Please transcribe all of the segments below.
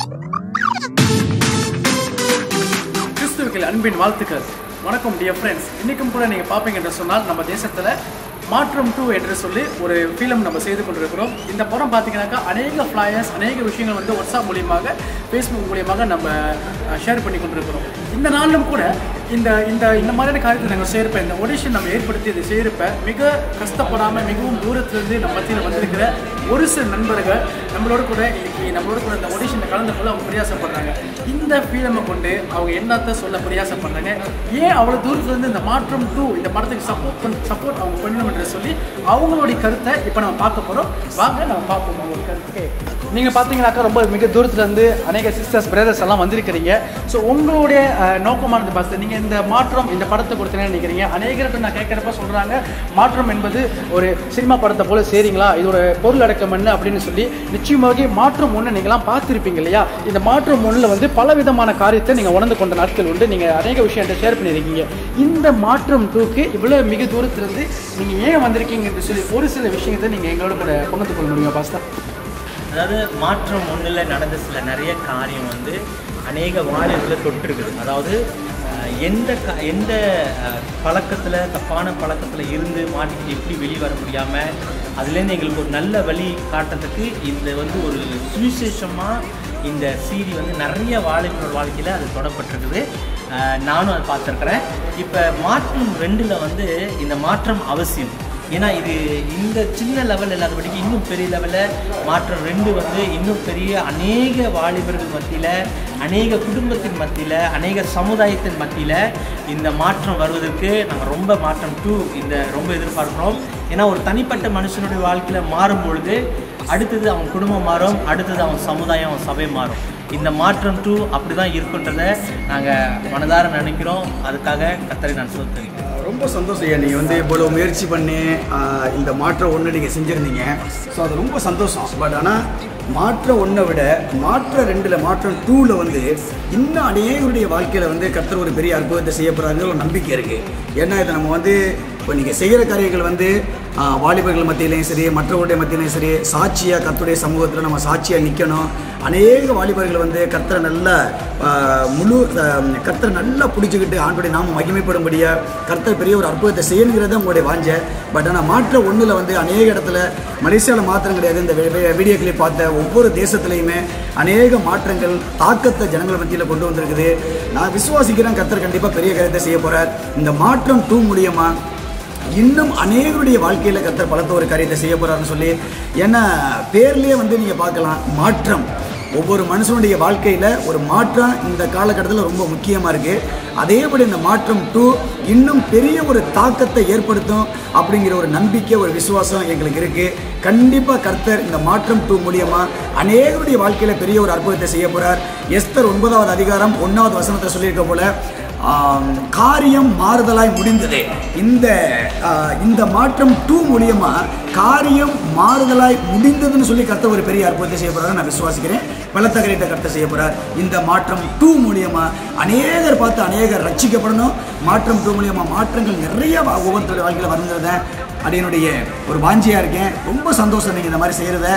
கிறிஸ்துவுக்கள் அன்பின் வாழ்த்துக்கள் வணக்கம் டியர் ஃப்ரெண்ட்ஸ் இன்னைக்கும் கூட நீங்கள் பார்ப்பீங்க என்று சொன்னால் நம்ம தேசத்தில் மாற்றம் டூ என்று சொல்லி ஒரு ஃபிலிம் நம்ம செய்து கொண்டிருக்கிறோம் இந்த படம் பார்த்தீங்கன்னாக்கா அநேக ஃப்ளையர்ஸ் அநேக விஷயங்கள் வந்து வாட்ஸ்அப் மூலியமாக ஃபேஸ்புக் மூலியமாக நம்ம ஷேர் பண்ணி கொண்டிருக்கிறோம் இந்த நாளிலும் கூட இந்த இந்த இந்த மாதிரியான காரியத்தை நாங்கள் செய்கிறப்ப இந்த ஒடிஷன் நம்ம ஏற்படுத்தி இதை செய்கிறப்ப மிக கஷ்டப்படாமல் மிகவும் தூரத்துலேருந்து நம்ம மத்தியில் வந்திருக்கிற ஒரு சில நண்பர்கள் நம்மளோட கூட இன்னைக்கு நம்மளோட கூட இந்த ஒடிஷனில் கலந்து கொள்ள அவங்க பிரயாசப்படுறாங்க இந்த ஃபீலமை கொண்டு அவங்க என்னத்தை சொல்ல பிரயாசப்படுறாங்க ஏன் அவ்வளோ தூரத்துலேருந்து இந்த மாற்றம் டூ இந்த படத்துக்கு சப்போர்ட் பண்ண சப்போர்ட் அவங்க பண்ணணும் என்று சொல்லி அவங்களுடைய கருத்தை இப்போ நம்ம பார்க்க போகிறோம் வாங்க நம்ம பார்ப்போம் அவங்க கருத்து நீங்கள் பார்த்தீங்கன்னாக்கா ரொம்ப மிக தூரத்துலேருந்து அநேக சிஸ்டர்ஸ் பிரதர்ஸ் எல்லாம் வந்திருக்கிறீங்க ஸோ உங்களுடைய அஹ், நோக்கமானது பார்த்து நீங்கள் இந்த மாற்றம் இந்த படத்தை கொடுத்தீங்கன்னு நினைக்கிறீங்க அநேகர்கிட்ட நான் கேட்குறப்ப சொல்கிறாங்க மாற்றம் என்பது ஒரு சினிமா படத்தை போல சரிங்களா இதோட பொருள் அடக்கம் என்ன அப்படின்னு சொல்லி நிச்சயமாக மாற்றம் ஒன்று நீங்களாம் பார்த்துருப்பீங்க இல்லையா இந்த மாற்றம் ஒன்றில் வந்து பல விதமான காரியத்தை நீங்கள் உணர்ந்து கொண்ட நாட்கள் உண்டு நீங்கள் அநேக விஷயத்தை ஷேர் பண்ணியிருக்கீங்க இந்த மாற்றம் டூக்கு இவ்வளோ மிக தூரத்திலிருந்து நீங்கள் ஏன் வந்திருக்கீங்க என்று சொல்லி ஒரு சில விஷயத்தை நீங்கள் எங்களோட கூட பகிர்ந்து கொள்ள முடியுமா பாஸ்தா அதாவது மாற்றம் ஒன்றில் நடந்த சில நிறைய காரியம் வந்து அநேக வாலிபர்களை தொட்டிருக்குது அதாவது அஹ், எந்த க எந்த பழக்கத்தில் தப்பான பழக்கத்தில் இருந்து மாட்டிக்கிட்டு எப்படி வெளியே வர முடியாமல் அதுலேருந்து எங்களுக்கு ஒரு நல்ல வழி காட்டுறதுக்கு இந்த வந்து ஒரு சுவிசேஷமாக இந்த சீரி வந்து நிறைய வாலிபர் வாழ்க்கையில் அது தொடப்பட்டிருக்குது அஹ், நானும் அதை பார்த்துருக்குறேன் இப்போ மாற்றம் ரெண்டில் வந்து இந்த மாற்றம் அவசியம் ஏன்னா இது இந்த சின்ன லெவல் இல்லாதபடிக்கு இன்னும் பெரிய லெவலில் மாற்றம் ரெண்டு வந்து இன்னும் பெரிய அநேக வாலிபர்கள் மத்தியில் அநேக குடும்பத்தின் மத்தியில் அநேக சமுதாயத்தின் மத்தியில் இந்த மாற்றம் வருவதற்கு நாங்கள் ரொம்ப மாற்றம் டூ இந்த ரொம்ப எதிர்பார்க்குறோம் ஏன்னா ஒரு தனிப்பட்ட மனுஷனுடைய வாழ்க்கையில் மாறும் பொழுது அடுத்தது அவன் குடும்பம் மாறும் அடுத்தது அவன் சமுதாயம் அவன் சபை மாறும் இந்த மாற்றம் டூ அப்படி தான் இருக்குன்றதை நாங்கள் மனதார நினைக்கிறோம் அதுக்காக கத்தரை நான் சொல்லித்தேன் ரொம்ப சந்தோஷம் ஐயா நீங்கள் வந்து இவ்வளோ முயற்சி பண்ணி ஆஹ், இந்த மாற்றம் ஒன்று நீங்கள் செஞ்சுருந்தீங்க ஸோ அது ரொம்ப சந்தோஷம் பட் ஆனால் மாற்றம் ஒன்றை விட மாற்றம் ரெண்டில் மாற்றம் டூவில் வந்து இன்னும் அநேகருடைய வாழ்க்கையில் வந்து கர்த்தர் ஒரு பெரிய அற்புதத்தை செய்ய போகிறாங்கிற ஒரு நம்பிக்கை இருக்குது ஏன்னா இதை நம்ம வந்து இப்போ நீங்கள் செய்கிற காரியங்கள் வந்து ஆஹ், வாலிபர்கள் மத்தியிலையும் சரி மற்றவருடைய மத்தியிலையும் சரி சாட்சியாக கர்த்தருடைய சமூகத்தில் நம்ம சாட்சியாக நிற்கணும் அநேக வாலிபர்கள் வந்து கர்த்தரை நல்ல ஆஹ், முழு ஆஹ், கர்த்தரை நல்லா பிடிச்சிக்கிட்டு ஆண்டுடைய நாம மகிமைப்படும்படியா கர்த்தர் பெரிய ஒரு அற்புதத்தை செய்யணுங்கிறது உங்களுடைய வாஞ்ச பட் ஆனால் மாற்ற ஒன்றில் வந்து அநேக இடத்துல மலேசியாவில் மாத்திரம் கிடையாது இந்த வி- வி- வீடியோ கிளிப் பார்த்த ஒவ்வொரு தேசத்துலையுமே அநேக மாற்றங்கள் தாக்கத்தை ஜனங்கள் மத்தியில் கொண்டு வந்திருக்குது நான் விசுவாசிக்கிறேன் கர்த்தர் கண்டிப்பாக பெரிய காரியத்தை செய்ய போகிறார் இந்த மாற்றம் டூ மூலியமா இன்னும் அநேகருடைய வாழ்க்கையில் கர்த்தர் பலத்த ஒரு காரியத்தை செய்ய போறாருன்னு சொல்லி ஏன்னா பேர்லயே வந்து நீங்கள் பார்க்கலாம் மாற்றம் ஒவ்வொரு மனுஷனுடைய வாழ்க்கையில் ஒரு மாற்றம் இந்த காலகட்டத்தில் ரொம்ப முக்கியமாக இருக்குது அதேபடி இந்த மாற்றம் டூ இன்னும் பெரிய ஒரு தாக்கத்தை ஏற்படுத்தும் அப்படிங்கிற ஒரு நம்பிக்கை ஒரு விசுவாசம் எங்களுக்கு இருக்குது கண்டிப்பாக கர்த்தர் இந்த மாற்றம் டூ மூலியமாக அநேகருடைய வாழ்க்கையில் பெரிய ஒரு அற்புதத்தை செய்ய போகிறார் எஸ்தர் ஒன்பதாவது அதிகாரம் ஒன்றாவது வசனத்தை சொல்லியிருக்க போல ஆம், காரியம் மாறுதலாய் முடிந்தது இந்த ஆ, இந்த மாற்றம் டூ மூலியமா காரியம் மாறுதலாய் முடிந்ததுன்னு சொல்லி கர்த்தர் ஒரு பெரிய அற்புதத்தை செய்ய போறாரு நான் விசுவாசிக்கிறேன் பலத்த காரியத்தை கர்த்தர் செய்ய போறார் இந்த மாற்றம் டூ மூலியமா அநேகர் பார்த்து அநேகர் ரட்சிக்கப்படணும் மாற்றம் டூ மூலியமா மாற்றங்கள் நிறைய வா- ஒவ்வொருத்தருடைய வாழ்க்கையில் வருங்கிறத அடியனுடைய ஒரு வாஞ்சியாக இருக்கேன் ரொம்ப சந்தோஷம் நீங்கள் இந்த மாதிரி செய்கிறத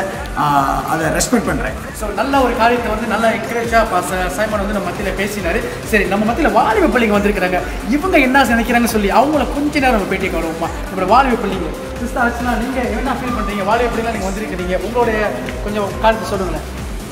அதை ரெஸ்பெக்ட் பண்ணுறேன் ஸோ நல்ல ஒரு காரியத்தை வந்து நல்லா என்கரேஜாக பாச சைமன் வந்து நம்ம மத்தியில் பேசினாரு சரி நம்ம மத்தியில் வாலிப பள்ளிங்க வந்திருக்கிறாங்க இவங்க என்ன நினைக்கிறாங்கன்னு சொல்லி அவங்கள கொஞ்ச நேரம் நம்ம பேட்டிக்கு வருவோமா நம்ம வாலிப பள்ளிங்க சிஸ்டர் ஆச்சுன்னா நீங்கள் என்ன ஃபீல் பண்ணுறீங்க வாலிப பள்ளிலாம் நீங்கள் வந்திருக்கிறீங்க உங்களுடைய கொஞ்சம் காரியத்தை சொல்லுங்களேன்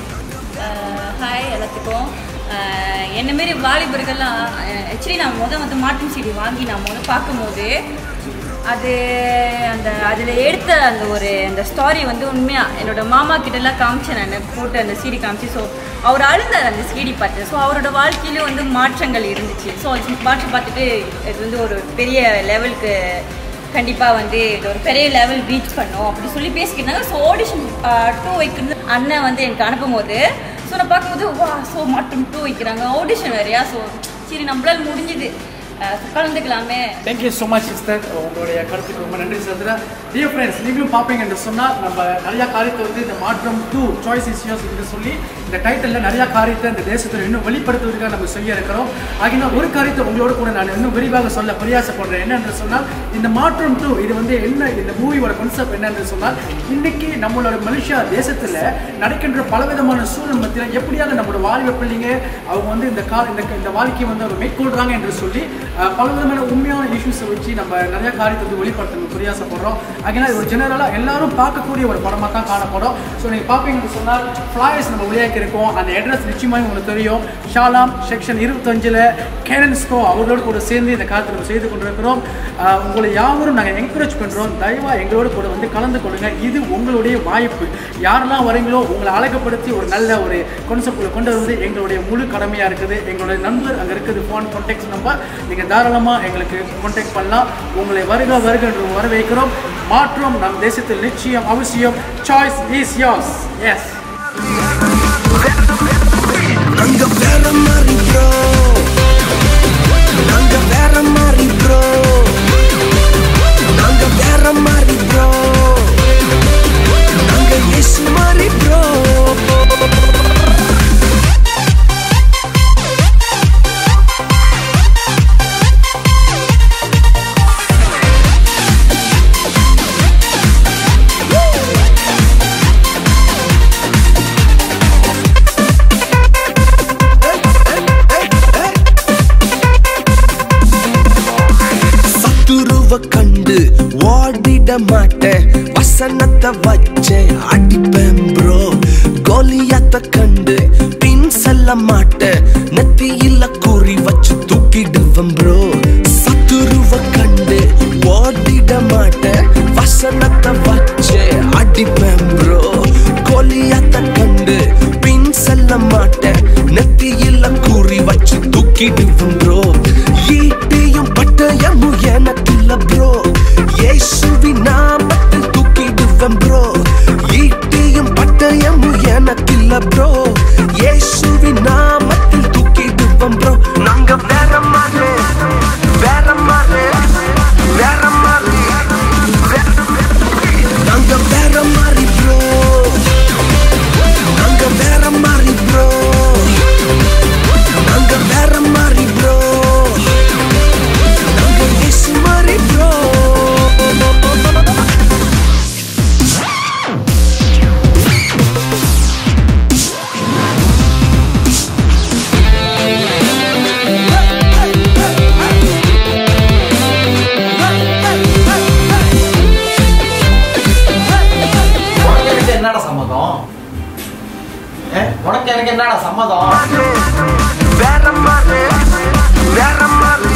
ஹாய் எல்லாத்துக்கும் அஹ், என்ன மாரி வாலிபர்கள்லாம் ஆக்சுவலி நான் முத வந்து மாட்டின் சீடி வாங்கி நான் முத பார்க்கும்போது அது அந்த அதில் எடுத்த அந்த ஒரு அந்த ஸ்டாரி வந்து உண்மையாக என்னோட மாமா கிட்டலாம் காமிச்சேன் நான் போட்டு அந்த சீடி காமிச்சு ஸோ அவர் அழுந்தார் அந்த சீடி பார்த்து ஸோ அவரோட வாழ்க்கையிலும் வந்து மாற்றங்கள் இருந்துச்சு ஸோ மாற்றம் பார்த்துட்டு இது வந்து ஒரு பெரிய லெவலுக்கு கண்டிப்பாக வந்து இது ஒரு பெரிய லெவல் ரீச் பண்ணும் அப்படி சொல்லி பேசிக்கிட்டாங்க ஸோ ஆடிஷன் டூ வைக்கிறது அண்ணன் வந்து எனக்கு அனுப்பும் போது ஸோ நான் பார்க்கும்போது வா ஸோ மாற்றம் டூ வைக்கிறாங்க ஆடிஷன் வேறையா ஸோ சரி நம்மளால முடிஞ்சுது அஹ், கலந்துக்கலாமே தேங்க்யூ ஸோ மச் சிஸ்டர் உங்களுடைய கருத்துக்கு ரொம்ப நன்றி சந்திரா டியர் ஃப்ரெண்ட்ஸ் நீங்களும் பார்ப்பீங்க என்று சொன்னால் நம்ம நிறையா காரியத்தை வந்து இந்த மாற்றம் டூ சாய்ஸ் இஸ்யூஸ் என்று சொல்லி இந்த டைட்டிலில் நிறையா காரியத்தை இந்த தேசத்தில் இன்னும் வெளிப்படுத்துவதற்காக நம்ம செய்ய இருக்கிறோம் ஆகினால் ஒரு காரியத்தை உங்களோட கூட நான் இன்னும் விரிவாக சொல்ல பிரயாசப்படுறேன் என்னென்று சொன்னால் இந்த மாற்றம் டூ இது வந்து என்ன இந்த மூவியோட கான்செப்ட் என்னன்னு சொன்னால் இன்னைக்கு நம்மளோட மலேசியா தேசத்தில் நடக்கின்ற பலவிதமான சூழல் மத்தியில் எப்படியாக நம்மளோட வாழ்வை பிள்ளைங்க அவங்க வந்து இந்த கா இந்த இந்த வாழ்க்கையை வந்து அவங்க மேற்கொள்றாங்க என்று சொல்லி அஹ், பலவிதமான உண்மையான இஷ்யூஸை வச்சு நம்ம நிறைய காரியத்தை வந்து வெளிப்படுத்தணும் பிரயாசப்படுறோம் அதனால் இது ஒரு ஜெனரலாக எல்லாரும் பார்க்கக்கூடிய ஒரு படமாக தான் காணப்படும் ஸோ நீங்கள் பார்ப்பீங்கன்னு சொன்னால் ஃப்ளாயர்ஸ் நம்ம வெளியாக்கி இருக்கோம் அந்த அட்ரஸ் நிச்சயமாக உங்களுக்கு தெரியும் ஷாலாம் செக்ஷன் இருபத்தஞ்சில் கேனன்ஸ்கோ அவர்களோடு கூட சேர்ந்து இந்த காலத்தில் நம்ம செய்து கொண்டிருக்கிறோம் அஹ், உங்களை யாவரும் நாங்கள் என்கரேஜ் பண்ணுறோம் தயவாக எங்களோடு கூட வந்து கலந்து கொள்ளுங்க இது உங்களுடைய வாய்ப்பு யாரெல்லாம் வரீங்களோ உங்களை அழகுப்படுத்தி ஒரு நல்ல ஒரு கான்செப்டில் கொண்டு வருவது எங்களுடைய முழு கடமையாக இருக்குது எங்களுடைய நண்பர் அங்கே இருக்குது ஃபோன் கான்டாக்ட் நம்பர் நீங்கள் தாராளமாக எங்களுக்கு கான்டாக்ட் பண்ணலாம் உங்களை வருக வருக என்று வரவேற்கிறோம் மாற்றம் நம் தேசத்தில் நிச்சயம் அவசியம் சாய்ஸ் இஸ் yours எஸ் நாங்க வேற மாதிரி ப்ரோ நாங்க வேற மாதிரி ப்ரோ நாங்க வேற மாதிரி ப்ரோ நாங்க இயேசு மாதிரி ப்ரோ சத்துருவ கண்டு ஓடிட மாட்டேன் வசனத்தை வச்சே அடிப்பேன் ப்ரோ கோலியாத்த கண்டு பின் செல்ல மாட்டேன் நெத்தியில குறி வச்சு தூக்கிடுவேன் ப்ரோ சத்துருவ கண்டு ஓடிட மாட்டேன் வசனத்தை வச்சே அடிப்பேன் ப்ரோ கோலியாத்த கண்டு பின் செல்ல மாட்டேன் நெத்தியில குறி வச்சு தூக்கிடுவேன் ப்ரோ ஈட்டியும் பட்டயமும் எனக்கில்ல ப்ரோ இயேசுவின் நாமத்தில் தூக்கிடுவேன் ப்ரோ ஈட்டியும் பட்டயமும் எனக்கில்ல ப்ரோ இயேசுவின் நாமத்தில் தூக்கிடுவேன் ப்ரோ நாங்க வேற மாதிரி வேற மாதிரி வேற மாதிரி நாங்க வேற மாதிரி ப்ரோ நாங்க வேற மாதிரி ப்ரோ நாங்க வேற மாதிரி ப்ரோ நாங்க இயேசு மாதிரி ப்ரோ உனக்கு எனக்கு என்னடா சம்மதம் ஏ, உனக்கு எனக்கு என்னடா சம்மதம் வேற மாதிரி வேற மாதிரி